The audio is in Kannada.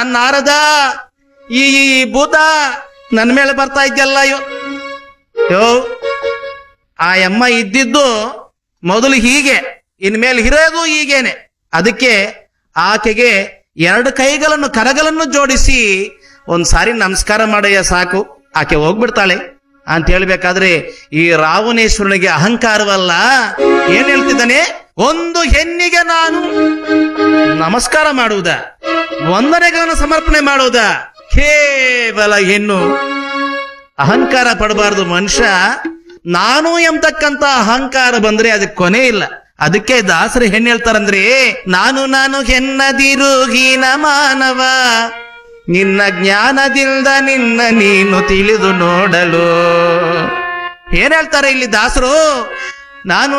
ನಾರದ ಈ ಈ ಭೂತ ನನ್ನ ಮೇಲೆ ಬರ್ತಾ ಇದ್ದಲ್ಲ ಯೋ ಯೋ ಆ ಅಮ್ಮ ಇದ್ದಿದ್ದು ಮೊದಲು ಹೀಗೆ ಇನ್ಮೇಲೆ ಇರೋದು ಹೀಗೇನೆ ಅದಕ್ಕೆ ಆಕೆಗೆ ಎರಡು ಕೈಗಳನ್ನು ಕರಗಳನ್ನು ಜೋಡಿಸಿ ಒಂದ್ ಸಾರಿ ನಮಸ್ಕಾರ ಮಾಡಯ್ಯ ಸಾಕು ಆಕೆ ಹೋಗ್ಬಿಡ್ತಾಳೆ ಅಂತ ಹೇಳ್ಬೇಕಾದ್ರೆ ಈ ರಾವಣೇಶ್ವರನಿಗೆ ಅಹಂಕಾರವಲ್ಲ ಏನ್ ಹೇಳ್ತಿದ್ದಾನೆ ಒಂದು ಹೆಣ್ಣಿಗೆ ನಾನು ನಮಸ್ಕಾರ ಮಾಡುವುದ ವಂದನೆಗಳನ್ನು ಸಮರ್ಪಣೆ ಮಾಡುವುದ ಕೇವಲ ಹೆಣ್ಣು ಅಹಂಕಾರ ಪಡಬಾರದು ಮನುಷ್ಯ ನಾನು ಎಂಬತಕ್ಕಂತ ಅಹಂಕಾರ ಬಂದ್ರೆ ಅದಕ್ಕೆ ಕೊನೆ ಇಲ್ಲ ಅದಕ್ಕೆ ದಾಸರು ಹೆಣ್ಣು ಹೇಳ್ತಾರಂದ್ರೆ ನಾನು ನಾನು ಹೆನ್ನದಿರು ಹೀನ ಮಾನವ ನಿನ್ನ ಜ್ಞಾನದಿಂದ ನಿನ್ನ ನೀನು ತಿಳಿದು ನೋಡಲು ಏನ್ ಹೇಳ್ತಾರೆ ಇಲ್ಲಿ ದಾಸರು ನಾನು